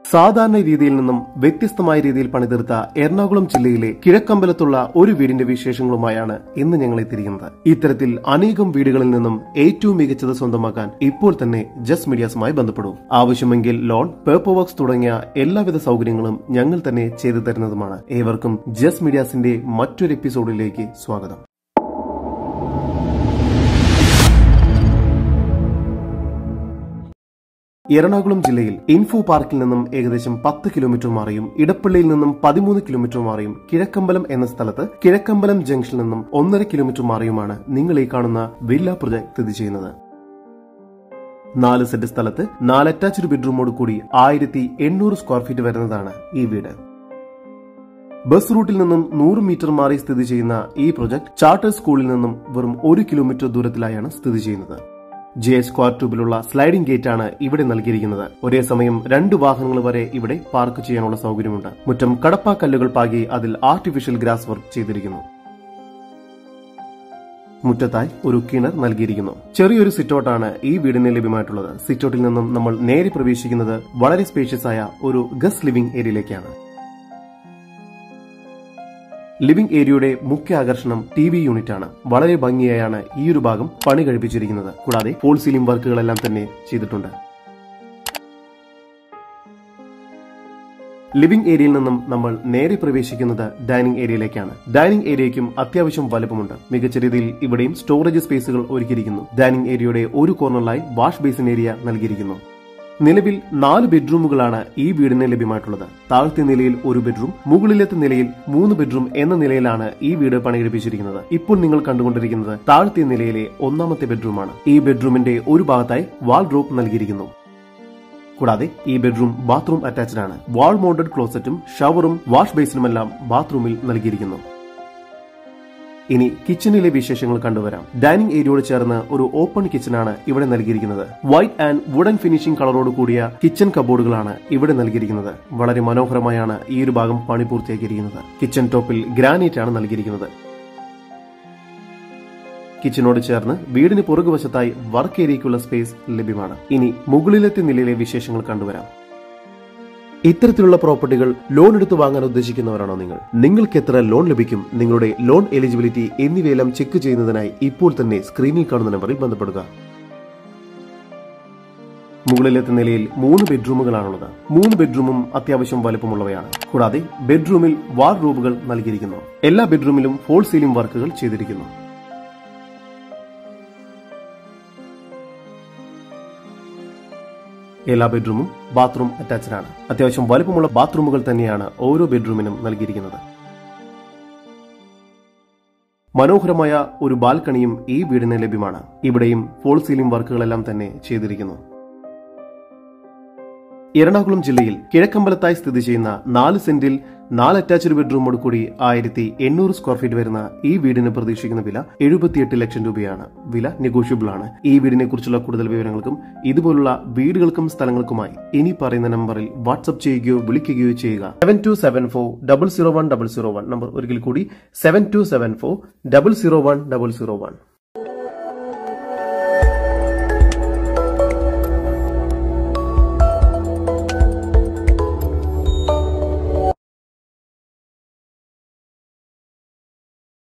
സാധാരണ രീതിയിൽ നിന്നും വ്യത്യസ്തമായ രീതിയിൽ പണിതീർത്ത എറണാകുളം ജില്ലയിലെ കിഴക്കമ്പലത്തുള്ള ഒരു വീടിന്റെ വിശേഷങ്ങളുമായാണ് ഇന്ന് ഞങ്ങൾ എത്തിയിരിക്കുന്നത് ഇത്തരത്തിൽ അനേകം വീടുകളിൽ നിന്നും ഏറ്റവും മികച്ചത് സ്വന്തമാക്കാൻ ഇപ്പോൾ തന്നെ ജസ് മീഡിയാസുമായി ബന്ധപ്പെടൂ ആവശ്യമെങ്കിൽ ലോൺ പേപ്പർ വർക്ക്സ് തുടങ്ങിയ എല്ലാവിധ സൗകര്യങ്ങളും ഞങ്ങൾ തന്നെ ചെയ്തു തരുന്നതുമാണ് ഏവർക്കും ജസ് മീഡിയാസിന്റെ മറ്റൊരു എപ്പിസോഡിലേക്ക് സ്വാഗതം എറണാകുളം ജില്ലയിൽ ഇൻഫോ പാർക്കിൽ നിന്നും ഏകദേശം പത്ത് കിലോമീറ്റർ മാറിയും ഇടപ്പള്ളിയിൽ നിന്നും പതിമൂന്ന് കിലോമീറ്റർ മാറിയും കിഴക്കമ്പലം എന്ന സ്ഥലത്ത് കിഴക്കമ്പലം ജംഗ്ഷനിൽ നിന്നും ഒന്നര കിലോമീറ്റർ മാറിയുമാണ് നിങ്ങൾ ഈ കാണുന്ന വില്ല പ്രൊജക്ട് സ്ഥിതി ചെയ്യുന്നത് നാല് സെന്റ് സ്ഥലത്ത് നാല് അറ്റാച്ച്ഡ് ബെഡ്റൂമോട് കൂടി ആയിരത്തി എണ്ണൂറ് സ്ക്വയർ ഫീറ്റ് വരുന്നതാണ് ഈ വീട് ബസ് റൂട്ടിൽ നിന്നും നൂറ് മീറ്റർ മാറി സ്ഥിതി ചെയ്യുന്ന ഈ പ്രൊജക്ട് ചാർട്ടർ സ്കൂളിൽ നിന്നും വെറും ഒരു കിലോമീറ്റർ ദൂരത്തിലായാണ് സ്ഥിതി ചെയ്യുന്നത് ജെ സ്ക്വയർ ട്യൂബിലുള്ള സ്ലൈഡിംഗ് ഗേറ്റ് ആണ് ഇവിടെ നൽകിയിരിക്കുന്നത് ഒരേ സമയം രണ്ട് വാഹനങ്ങൾ വരെ ഇവിടെ പാർക്ക് ചെയ്യാനുള്ള സൗകര്യമുണ്ട് മുറ്റം കടപ്പാ കല്ലുകൾ പാകി അതിൽ ആർട്ടിഫിഷ്യൽ ഗ്രാസ് വർക്ക് ചെയ്തിരിക്കുന്നു മുറ്റത്തായി ഒരു കിണർ നൽകിയിരിക്കുന്നു ചെറിയൊരു സിറ്റൗട്ടാണ് ഈ വീടിന് ലഭ്യമായിട്ടുള്ളത് സിറ്റൗട്ടിൽ നിന്നും നമ്മൾ നേരെ പ്രവേശിക്കുന്നത് വളരെ സ്പേഷ്യസ് ആയ ഒരു ഗസ്റ്റ് ലിവിംഗ് ഏരിയയിലേക്കാണ് ലിവിംഗ് ഏരിയയുടെ മുഖ്യ ആകർഷണം ടി വി യൂണിറ്റ് ആണ് വളരെ ഭംഗിയായാണ് ഈ ഒരു ഭാഗം പണി കഴിപ്പിച്ചിരിക്കുന്നത് കൂടാതെ ഫോൾ സീലിംഗ് വർക്കുകളെല്ലാം തന്നെ ചെയ്തിട്ടുണ്ട് ലിവിംഗ് ഏരിയയിൽ നിന്നും നമ്മൾ നേരെ പ്രവേശിക്കുന്നത് ഡൈനിങ് ഏരിയയിലേക്കാണ് ഡൈനിങ് ഏരിയയ്ക്കും അത്യാവശ്യം വലുപ്പമുണ്ട് മികച്ച രീതിയിൽ ഇവിടെയും സ്റ്റോറേജ് സ്പേസുകൾ ഒരുക്കിയിരിക്കുന്നു ഡൈനിങ് ഏരിയയുടെ ഒരു കോർണറിലായി വാഷ് ബേസിൻ ഏരിയ നൽകിയിരിക്കുന്നു നിലവിൽ നാല് ബെഡ്റൂമുകളാണ് ഈ വീടിന് ലഭ്യമായിട്ടുള്ളത് താഴത്തെ നിലയിൽ ഒരു ബെഡ്റൂം മുകളിലത്തെ നിലയിൽ മൂന്ന് ബെഡ്റൂം എന്ന നിലയിലാണ് ഈ വീട് പണികഴിപ്പിച്ചിരിക്കുന്നത് ഇപ്പോൾ നിങ്ങൾ കണ്ടുകൊണ്ടിരിക്കുന്നത് താഴത്തെ നിലയിലെ ഒന്നാമത്തെ ബെഡ്റൂമാണ് ഈ ബെഡ്റൂമിന്റെ ഒരു ഭാഗത്തായി വാൾ ഡ്രോപ്പ് നൽകിയിരിക്കുന്നു കൂടാതെ ഈ ബെഡ്റൂം ബാത്റൂം അറ്റാച്ച്ഡ് ആണ് വാൾ മൗണ്ടഡ് ക്ലോസറ്റും ഷവറും വാഷ് ബേസിനുമെല്ലാം ബാത്റൂമിൽ നൽകിയിരിക്കുന്നു ഇനി കിച്ചണിലെ വിശേഷങ്ങൾ കണ്ടുവരാം ഡൈനിങ് ഏരിയയോട് ചേർന്ന് ഒരു ഓപ്പൺ കിച്ചണാണ് ഇവിടെ നൽകിയിരിക്കുന്നത് വൈറ്റ് ആൻഡ് വുഡൻ ഫിനിഷിംഗ് കളറോട് കൂടിയ കിച്ചൺ കബോർഡുകളാണ് ഇവിടെ നൽകിയിരിക്കുന്നത് വളരെ മനോഹരമായാണ് ഈ ഒരു ഭാഗം പണി പൂർത്തിയാക്കിയിരിക്കുന്നത് കിച്ചൺ ടോപ്പിൽ ഗ്രാനൈറ്റ് ആണ് നൽകിയിരിക്കുന്നത് കിച്ചനോട് ചേർന്ന് വീടിന് പുറകുവശത്തായി വർക്ക് ഏരിയയ്ക്കുള്ള സ്പേസ് ലഭ്യമാണ് ഇനി മുകളിലത്തെ നിലയിലെ വിശേഷങ്ങൾ കണ്ടുവരാം ഇത്തരത്തിലുള്ള പ്രോപ്പർട്ടികൾ ലോൺ എടുത്ത് വാങ്ങാൻ ഉദ്ദേശിക്കുന്നവരാണോ നിങ്ങൾ നിങ്ങൾക്ക് എത്ര ലോൺ ലഭിക്കും നിങ്ങളുടെ ലോൺ എലിജിബിലിറ്റി എന്നിവയെല്ലാം ചെക്ക് ചെയ്യുന്നതിനായി ഇപ്പോൾ തന്നെ സ്ക്രീനിൽ കാണുന്ന നമ്പറിൽ ബന്ധപ്പെടുക മുകളിലത്തെ നിലയിൽ മൂന്ന് ബെഡ്റൂമുകളാണുള്ളത് മൂന്ന് ബെഡ്റൂമും അത്യാവശ്യം വലുപ്പമുള്ളവയാണ് കൂടാതെ ബെഡ്റൂമിൽ വാൾ റൂമുകൾ നൽകിയിരിക്കുന്നു എല്ലാ ബെഡ്റൂമിലും ഫോൾ സീലിംഗ് വർക്കുകൾ ചെയ്തിരിക്കുന്നു എല്ലാ ബെഡ്റൂമും ബാത്റൂം അറ്റാച്ച്ഡ് ആണ് അത്യാവശ്യം വലുപ്പമുള്ള ബാത്റൂമുകൾ തന്നെയാണ് ഓരോ ബെഡ്റൂമിനും നൽകിയിരിക്കുന്നത് മനോഹരമായ ഒരു ബാൽക്കണിയും ഈ വീടിന് ലഭ്യമാണ് ഇവിടെയും ഫോൾ സീലിംഗ് വർക്കുകളെല്ലാം തന്നെ ചെയ്തിരിക്കുന്നു എറണാകുളം ജില്ലയിൽ കിഴക്കമ്പലത്തായി സ്ഥിതി ചെയ്യുന്ന നാല് സെന്റിൽ നാല് അറ്റാച്ച്ഡ് ബെഡ്റൂമോട് കൂടി ആയിരത്തി എണ്ണൂറ് സ്ക്വയർ ഫീറ്റ് വരുന്ന ഈ വീടിന് പ്രതീക്ഷിക്കുന്ന വില എഴുപത്തിയെട്ട് ലക്ഷം രൂപയാണ് വില നെഗോഷ്യബിൾ ആണ് ഈ വീടിനെ കുറിച്ചുള്ള കൂടുതൽ വിവരങ്ങൾക്കും ഇതുപോലുള്ള വീടുകൾക്കും സ്ഥലങ്ങൾക്കുമായി ഇനി പറയുന്ന നമ്പറിൽ വാട്സ്ആപ്പ് ചെയ്യുകയോ വിളിക്കുകയോ ചെയ്യുക seven two seven four double zero one double zero one number ഒരിക്കൽ കൂടി seven two seven four double zero one double zero one